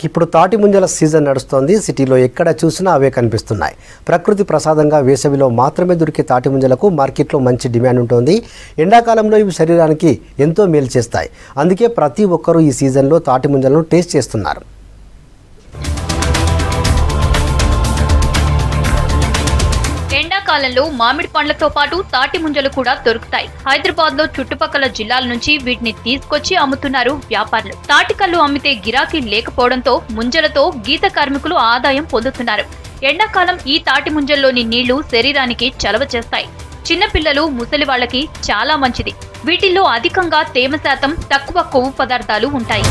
ఇప్పుడు తాటి ముంజల సీజన్ నడుస్తోంది సిటీలో ఎక్కడ చూసినా అవే కనిపిస్తున్నాయి ప్రకృతి ప్రసాదంగా వేసవిలో మాత్రమే దొరికే తాటి ముంజలకు మార్కెట్లో మంచి డిమాండ్ ఉంటుంది ఎండాకాలంలో ఇవి శరీరానికి ఎంతో మేలు చేస్తాయి అందుకే ప్రతి ఒక్కరూ ఈ సీజన్లో తాటి ముంజలను టేస్ట్ చేస్తున్నారు ఎండాకాలంలో మామిడి పండ్లతో పాటు తాటి ముంజలు కూడా దొరుకుతాయి హైదరాబాద్ లో చుట్టుపక్కల జిల్లాల నుంచి వీటిని తీసుకొచ్చి అమ్ముతున్నారు వ్యాపారులు తాటికల్లు అమ్మితే గిరాకీ లేకపోవడంతో ముంజలతో గీత కార్మికులు ఆదాయం పొందుతున్నారు ఎండాకాలం ఈ తాటి ముంజల్లోని నీళ్లు శరీరానికి చలవ చేస్తాయి చిన్నపిల్లలు ముసలి వాళ్ళకి చాలా మంచిది వీటిల్లో అధికంగా తేమ శాతం తక్కువ కొవ్వు పదార్థాలు ఉంటాయి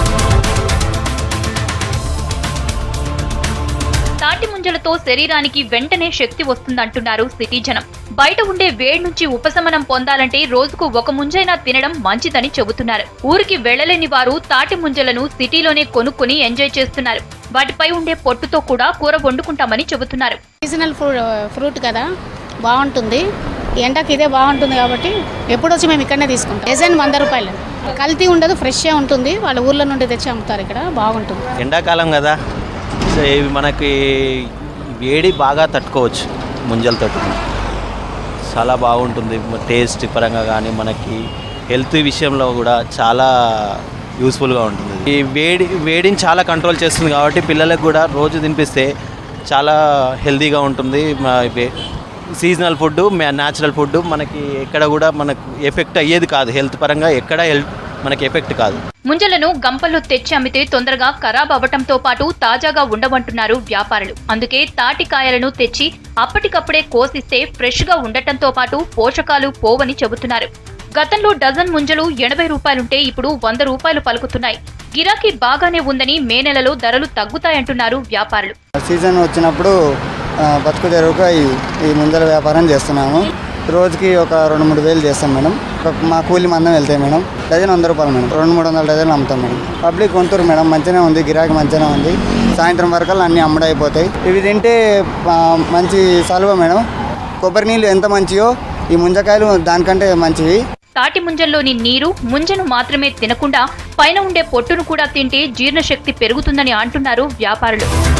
తాటి ముంజలతో శరీరానికి వెంటనే శక్తి వస్తుందంటున్నారు సిటీ జనం బయట ఉండే వేడి నుంచి ఉపశమనం పొందాలంటే రోజుకు ఒక ముంజైనా తినడం మంచిదని చెబుతున్నారు ఊరికి వెళ్లలేని వారు తాటి ముంజలను సిటీలోనే కొనుక్కొని ఎంజాయ్ చేస్తున్నారు వాటిపై ఉండే పొట్టుతో కూడా కూర వండుకుంటామని చెబుతున్నారు సీజనల్ ఫ్రూ ఫ్రూట్ కదా బాగుంటుంది ఎండకి ఇదే బాగుంటుంది కాబట్టి ఎప్పుడు వచ్చి మేము ఇక్కడనే తీసుకుంటాం డజన్ వంద రూపాయలు కల్తీ ఉండదు ఫ్రెష్గా ఉంటుంది వాళ్ళ ఊర్లో నుండి తెచ్చి అమ్ముతారు ఇక్కడ బాగుంటుంది ఎండాకాలం కదా సో ఇవి మనకి వేడి బాగా తట్టుకోవచ్చు ముంజలతో చాలా బాగుంటుంది టేస్ట్ పరంగా కానీ మనకి హెల్త్ విషయంలో కూడా చాలా యూస్ఫుల్గా ఉంటుంది ఈ వేడి వేడిని చాలా కంట్రోల్ చేస్తుంది కాబట్టి పిల్లలకు కూడా రోజు తినిపిస్తే చాలా హెల్తీగా ఉంటుంది సీజనల్ ఫుడ్ న్యాచురల్ ఫుడ్ మనకి ఎక్కడ కూడా మనకు ఎఫెక్ట్ అయ్యేది కాదు హెల్త్ పరంగా ఎక్కడ హెల్త్ మనకి ఎఫెక్ట్ కాదు ముంజలను గంపల్లో తెచ్చి అమ్మితే తొందరగా ఖరాబ్ అవ్వటంతో పాటు తాజాగా ఉండవంటున్నారు వ్యాపారులు అందుకే తాటికాయలను తెచ్చి అప్పటికప్పుడే కోసిస్తే ఫ్రెష్ గా ఉండటంతో పాటు పోషకాలు పోవని చెబుతున్నారు గతంలో డజన్ ముంజలు ఎనభై రూపాయలుంటే ఇప్పుడు వంద రూపాయలు పలుకుతున్నాయి గిరాకీ బాగానే ఉందని మే నెలలో ధరలు తగ్గుతాయంటున్నారు వ్యాపారులు సీజన్ వచ్చినప్పుడు ఆ, బతుకు తెరువుగా ఈ ఈ ముందర వ్యాపారం చేస్తున్నాము రోజుకి ఒక రెండు మూడు వేలు చేస్తాం మేడం ఒక మా కూలి మందం వెళ్తాయి మేడం డజన్ వంద రూపాయలు మేడం రెండు మూడు వందల డజన్లు అమ్ముతాం మేడం పబ్లిక్ కొంతూరు మేడం మంచిగానే ఉంది గిరాకీ మంచిగానే ఉంది సాయంత్రం వరకు అన్నీ అమ్ముడైపోతాయి ఇవి తింటే ఆ, మంచి సలువ మేడం కొబ్బరి నీళ్ళు ఎంత మంచియో ఈ ముంజకాయలు దానికంటే మంచివి తాటి ముంజల్లోని నీరు ముంజను మాత్రమే తినకుండా పైన ఉండే పొట్టును కూడా తింటే జీర్ణశక్తి పెరుగుతుందని అంటున్నారు వ్యాపారులు